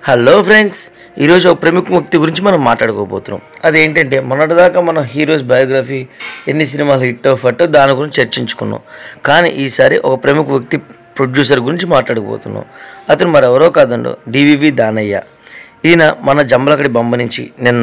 hello friends ఈరోజు ఒక ప్రముఖ వ్యక్తి గురించి మనం మాట్లాడుకోబోతున్నాం అదేంటంటే మొన్నటిదాకా మనం హీరోస్ బయోగ్రఫీ ఎన్ని సినిమాలు హిట్ ఫట్ దాని గురించి చర్చించుకున్నాం కానీ ఈసారి ఒక ప్రముఖ వ్యక్తి ప్రొడ్యూసర్ గురించి మాట్లాడుకోబోతున్నాం అతను మరెవరో కాదండో డివివి దానయ్య ఈయన మన జంబలకడి బొమ్మ నుంచి నిన్న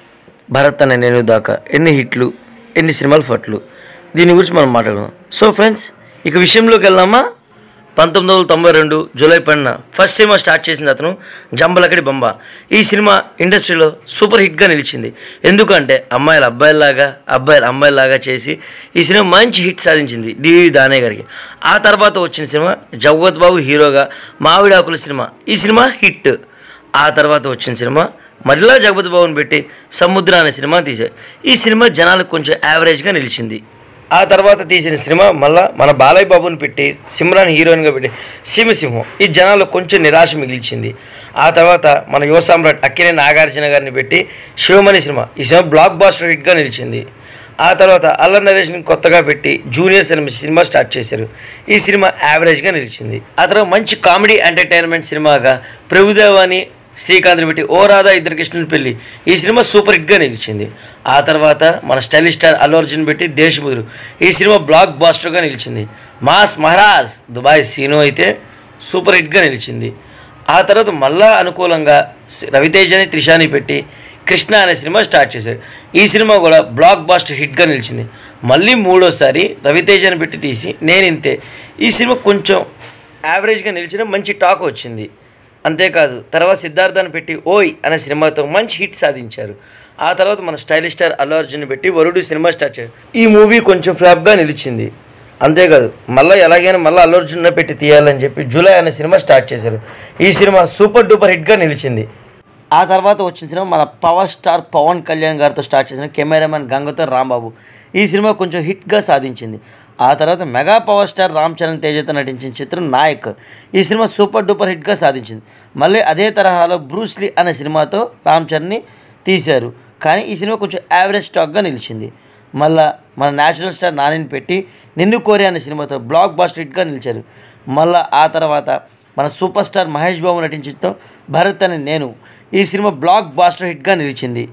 భరత్ అనే నేను దాకా ఎన్ని హిట్లు ఎన్ని సినిమాలు ఫట్లు దీని గురించి మనం మాట్లాడుకుందాం సో ఫ్రెండ్స్ ఇక విషయంలోకి వెళ్దామా పంతొమ్మిది వందల తొంభై రెండు జూలై పన్నెండున ఫస్ట్ సినిమా స్టార్ట్ చేసింది అతను జంబలకడి బొమ్మ ఈ సినిమా ఇండస్ట్రీలో సూపర్ హిట్గా నిలిచింది ఎందుకంటే అమ్మాయిలు అబ్బాయిలాగా అబ్బాయిలు అమ్మాయిలాగా చేసి ఈ సినిమా మంచి హిట్ సాధించింది డివి దానయ్య గారికి ఆ తర్వాత వచ్చిన సినిమా జగవత్ బాబు హీరోగా మావిడాకుల సినిమా ఈ సినిమా హిట్ ఆ తర్వాత వచ్చిన సినిమా మరలా జగపతి బాబుని పెట్టి సముద్ర అనే సినిమా తీశారు ఈ సినిమా జనాలకు కొంచెం యావరేజ్గా నిలిచింది ఆ తర్వాత తీసిన సినిమా మళ్ళా మన బాలయ్య బాబుని పెట్టి సిమ్రాన్ హీరోయిన్గా పెట్టి సింహసింహం ఈ జనాలకు కొంచెం నిరాశ మిగిల్చింది ఆ తర్వాత మన యువ సామ్రాట్ అక్కినే నాగార్జున గారిని పెట్టి శివమణి సినిమా ఈ సినిమా బ్లాక్ బాస్టర్ హిట్గా నిలిచింది ఆ తర్వాత అల్లరి నరేష్ని కొత్తగా పెట్టి జూనియర్ సినిమా సినిమా స్టార్ట్ చేశారు ఈ సినిమా యావరేజ్గా నిలిచింది ఆ తర్వాత మంచి కామెడీ ఎంటర్టైన్మెంట్ సినిమాగా ప్రభుదేవాని శ్రీకాంత్ని పెట్టి ఓ రాధా ఇద్దరు కృష్ణుని పెళ్ళి ఈ సినిమా సూపర్ హిట్గా నిలిచింది ఆ తర్వాత మన స్టైలిష్ స్టార్ అల్లు అర్జున్ పెట్టి దేశముదురు ఈ సినిమా బ్లాక్ బాస్టర్గా నిలిచింది మాస్ మహారాజ్ దుబాయ్ సీను అయితే సూపర్ హిట్గా నిలిచింది ఆ తర్వాత మళ్ళా అనుకూలంగా రవితేజని త్రిషాని పెట్టి కృష్ణ అనే సినిమా స్టార్ట్ చేశారు ఈ సినిమా కూడా బ్లాక్ బాస్టర్ హిట్గా నిలిచింది మళ్ళీ మూడోసారి రవితేజని పెట్టి తీసి నేనింతే ఈ సినిమా కొంచెం యావరేజ్గా నిలిచిన మంచి టాక్ వచ్చింది అంతేకాదు తర్వాత సిద్ధార్థాన్ని పెట్టి ఓయ్ అనే సినిమాతో మంచి హిట్ సాధించారు ఆ తర్వాత మన స్టైలిష్ స్టార్ అల్లు అర్జున్ పెట్టి వరుడు సినిమా స్టార్ట్ చేశారు ఈ మూవీ కొంచెం ఫ్లాప్గా నిలిచింది అంతేకాదు మళ్ళీ ఎలాగైనా మళ్ళీ అల్లు అర్జున్ పెట్టి తీయాలని చెప్పి జూలై అనే సినిమా స్టార్ట్ చేశారు ఈ సినిమా సూపర్ డూపర్ హిట్గా నిలిచింది ఆ తర్వాత వచ్చిన సినిమా మన పవర్ స్టార్ పవన్ కళ్యాణ్ గారితో స్టార్ట్ చేసిన కెమెరామెన్ గంగతో రాంబాబు ఈ సినిమా కొంచెం హిట్గా సాధించింది ఆ తర్వాత mega power star Ram Charan తేజతో నటించిన చిత్రం నాయక్ ఈ సినిమా సూపర్ డూపర్ హిట్గా సాధించింది మళ్ళీ అదే తరహాలో బ్రూస్లీ అనే సినిమాతో రామ్ చరణ్ని తీశారు కానీ ఈ సినిమా కొంచెం యావరేజ్ స్టాక్గా నిలిచింది మళ్ళా మన నేషనల్ స్టార్ నానిని పెట్టి నిన్ను కోరి అనే సినిమాతో బ్లాక్ బాస్టర్ హిట్గా నిలిచారు మళ్ళా ఆ తర్వాత మన సూపర్ స్టార్ మహేష్ బాబు నటించడంతో భరత్ అని నేను ఈ సినిమా బ్లాక్ బాస్టర్ హిట్గా నిలిచింది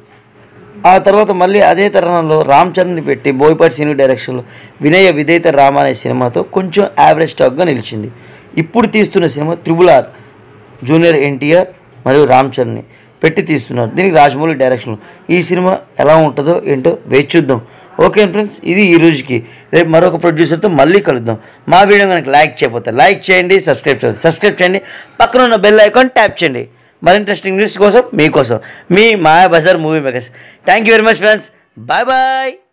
ఆ తర్వాత మళ్ళీ అదే తరుణంలో రామ్ చరణ్ని పెట్టి బోయపాటి సినీ డైరెక్షన్లో వినయ విధేయత రామ అనే సినిమాతో కొంచెం యావరేజ్ స్టాక్గా నిలిచింది ఇప్పుడు తీస్తున్న cinema triple R junior NTR మరియు రామ్ చరణ్ని పెట్టి తీస్తున్నారు దీనికి రాజమౌళి డైరెక్షన్ ఈ సినిమా ఎలా ఉంటుందో ఏంటో వేచి చూద్దాం ఓకే ఫ్రెండ్స్ ఇది ఈ రోజుకి రేపు మరొక ప్రొడ్యూసర్తో మళ్ళీ కలుద్దాం మా వీడియో కనుక లైక్ చేయకపోతే లైక్ చేయండి సబ్స్క్రైబ్ చేయండి సబ్స్క్రైబ్ చేయండి పక్కన ఉన్న బెల్ ఐకాన్ ట్యాప్ చేయండి మరి ఇంట్రెస్టింగ్ న్యూస్ కోసం మీకోసం మీ Maya Bazar movie makers thank you very much friends bye bye